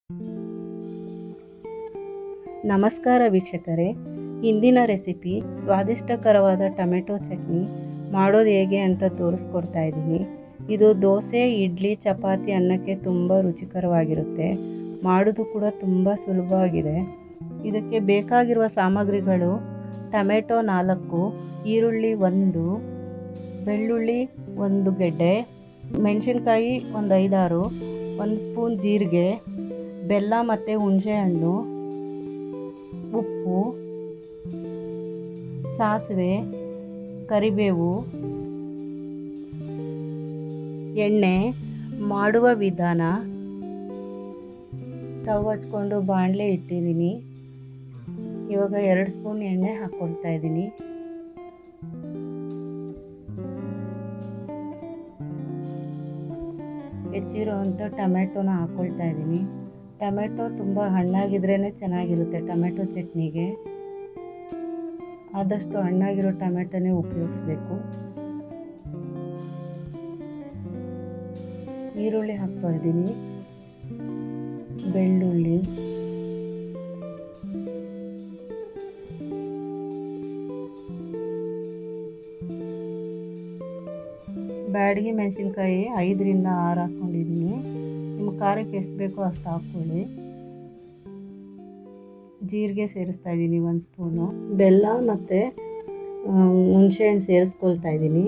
ನಮಸ್ಕಾರ ವೀಕ್ಷಕರೇ ಇಂದಿನ ರೆಸಿಪಿ ಸ್ವಾದಿಷ್ಟಕರವಾದ ಟೊಮೆಟೊ ಚಟ್ನಿ ಮಾಡೋದು ಹೇಗೆ ಅಂತ ತೋರಿಸ್ಕೊಡ್ತಾ ಇದ್ದೀನಿ ಇದು ದೋಸೆ ಇಡ್ಲಿ ಚಪಾತಿ ಅನ್ನಕ್ಕೆ ತುಂಬ ರುಚಿಕರವಾಗಿರುತ್ತೆ ಮಾಡೋದು ಕೂಡ ತುಂಬ ಸುಲಭವಾಗಿದೆ ಇದಕ್ಕೆ ಬೇಕಾಗಿರುವ ಸಾಮಗ್ರಿಗಳು ಟೊಮೆಟೊ ನಾಲ್ಕು ಈರುಳ್ಳಿ ಒಂದು ಬೆಳ್ಳುಳ್ಳಿ ಒಂದು ಗೆಡ್ಡೆ ಮೆಣಸಿನ್ಕಾಯಿ ಒಂದು ಐದಾರು ಒಂದು ಸ್ಪೂನ್ ಜೀರಿಗೆ ಬೆಲ್ಲ ಮತ್ತು ಹುಣಸೆಹಣ್ಣು ಉಪ್ಪು ಸಾಸಿವೆ ಕರಿಬೇವು ಎಣ್ಣೆ ಮಾಡುವ ವಿಧಾನ ಸ್ಟವ್ ಹಚ್ಕೊಂಡು ಬಾಣಲೆ ಇಟ್ಟಿದ್ದೀನಿ ಇವಾಗ ಎರಡು ಸ್ಪೂನ್ ಎಣ್ಣೆ ಹಾಕ್ಕೊಳ್ತಾ ಇದ್ದೀನಿ ಹೆಚ್ಚಿರೋವಂಥ ಟೊಮೆಟೊನ ಹಾಕ್ಕೊಳ್ತಾ ಇದ್ದೀನಿ ಟೊಮೆಟೊ ತುಂಬ ಹಣ್ಣಾಗಿದ್ರೇ ಚೆನ್ನಾಗಿರುತ್ತೆ ಟೊಮೆಟೊ ಚಟ್ನಿಗೆ ಆದಷ್ಟು ಹಣ್ಣಾಗಿರೋ ಟೊಮೆಟೊನೇ ಉಪಯೋಗಿಸ್ಬೇಕು ಈರುಳ್ಳಿ ಹಾಕ್ತಾ ಇದ್ದೀನಿ ಬೆಳ್ಳುಳ್ಳಿ ಬ್ಯಾಡಗಿ ಮೆಣಸಿನ್ಕಾಯಿ ಐದರಿಂದ ಆರು ಹಾಕ್ಕೊಂಡಿದ್ದೀನಿ ನಿಮ್ಮ ಖಾರಕ್ಕೆ ಎಷ್ಟು ಬೇಕೋ ಅಷ್ಟು ಹಾಕ್ಕೊಳ್ಳಿ ಜೀರಿಗೆ ಸೇರಿಸ್ತಾ ಇದ್ದೀನಿ ಒಂದು ಸ್ಪೂನು ಬೆಲ್ಲ ಮತ್ತು ಹುಣಸೆಹಣ್ಣು ಸೇರಿಸ್ಕೊಳ್ತಾ ಇದ್ದೀನಿ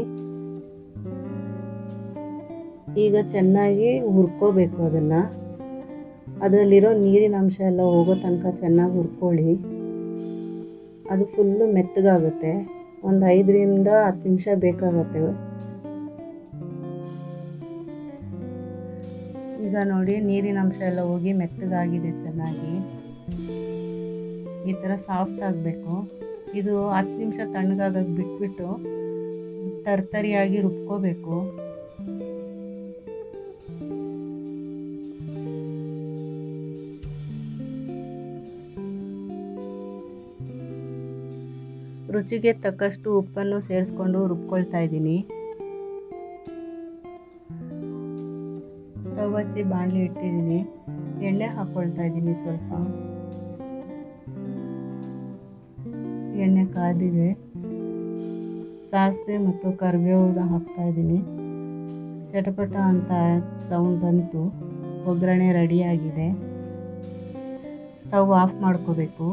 ಈಗ ಚೆನ್ನಾಗಿ ಹುರ್ಕೋಬೇಕು ಅದನ್ನು ಅದರಲ್ಲಿರೋ ನೀರಿನ ಅಂಶ ಎಲ್ಲ ಹೋಗೋ ತನಕ ಚೆನ್ನಾಗಿ ಹುರ್ಕೊಳ್ಳಿ ಅದು ಫುಲ್ಲು ಮೆತ್ತಗಾಗುತ್ತೆ ಒಂದು ಐದರಿಂದ ಹತ್ತು ನಿಮಿಷ ಬೇಕಾಗತ್ತೆ ಈಗ ನೋಡಿ ನೀರಿನ ಅಂಶ ಎಲ್ಲ ಹೋಗಿ ಮೆತ್ತಗಾಗಿದೆ ಚೆನ್ನಾಗಿ ಈ ಥರ ಸಾಫ್ಟ್ ಆಗಬೇಕು ಇದು ಹತ್ತು ನಿಮಿಷ ತಣ್ಣಗಾಗಕ್ಕೆ ಬಿಟ್ಬಿಟ್ಟು ತರ್ತರಿಯಾಗಿ ರುಬ್ಕೋಬೇಕು ರುಚಿಗೆ ತಕ್ಕಷ್ಟು ಉಪ್ಪನ್ನು ಸೇರಿಸ್ಕೊಂಡು ರುಬ್ಕೊಳ್ತಾ ಇದ್ದೀನಿ ಸ್ಟವ್ ಹಚ್ಚಿ ಬಾಣಲಿ ಇಟ್ಟಿದ್ದೀನಿ ಎಣ್ಣೆ ಹಾಕ್ಕೊಳ್ತಾ ಇದ್ದೀನಿ ಸ್ವಲ್ಪ ಎಣ್ಣೆ ಕಾದಿದೆ ಸಾಸಿವೆ ಮತ್ತು ಕರಿಬೇವುನ ಹಾಕ್ತಾ ಇದ್ದೀನಿ ಚಟಪಟ ಅಂತ ಸೌಂಡ್ ಬಂತು ಒಗ್ಗರಣೆ ರೆಡಿಯಾಗಿದೆ ಸ್ಟವ್ ಆಫ್ ಮಾಡ್ಕೋಬೇಕು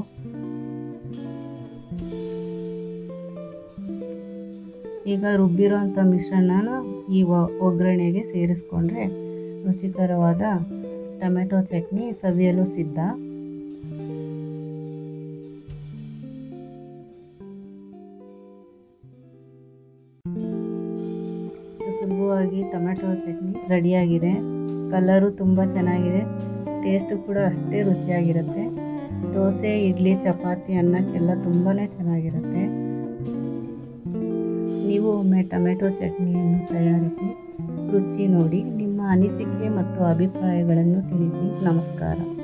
ಈಗ ರುಬ್ಬಿರೋ ಅಂಥ ಮಿಶ್ರಣನ ಈ ಒಗ್ಗರಣೆಗೆ ಸೇರಿಸ್ಕೊಂಡ್ರೆ ರುಚಿಕರವಾದ ಟೊಮೆಟೊ ಚಟ್ನಿ ಸವಿಯಲು ಸಿದ್ಧ ಸುಲಭವಾಗಿ ಟೊಮೆಟೊ ಚಟ್ನಿ ರೆಡಿಯಾಗಿದೆ ಕಲರು ತುಂಬ ಚೆನ್ನಾಗಿದೆ ಟೇಸ್ಟು ಕೂಡ ಅಷ್ಟೇ ರುಚಿಯಾಗಿರುತ್ತೆ ದೋಸೆ ಇಡ್ಲಿ ಚಪಾತಿ ಅನ್ನಕ್ಕೆಲ್ಲ ತುಂಬಾ ಚೆನ್ನಾಗಿರುತ್ತೆ ನೀವು ಒಮ್ಮೆ ಟೊಮೆಟೊ ಚಟ್ನಿಯನ್ನು ತಯಾರಿಸಿ ರುಚಿ ನೋಡಿ ನಿಮ್ಮ ಅನಿಸಿಕೆ ಮತ್ತು ಅಭಿಪ್ರಾಯಗಳನ್ನು ತಿಳಿಸಿ ನಮಸ್ಕಾರ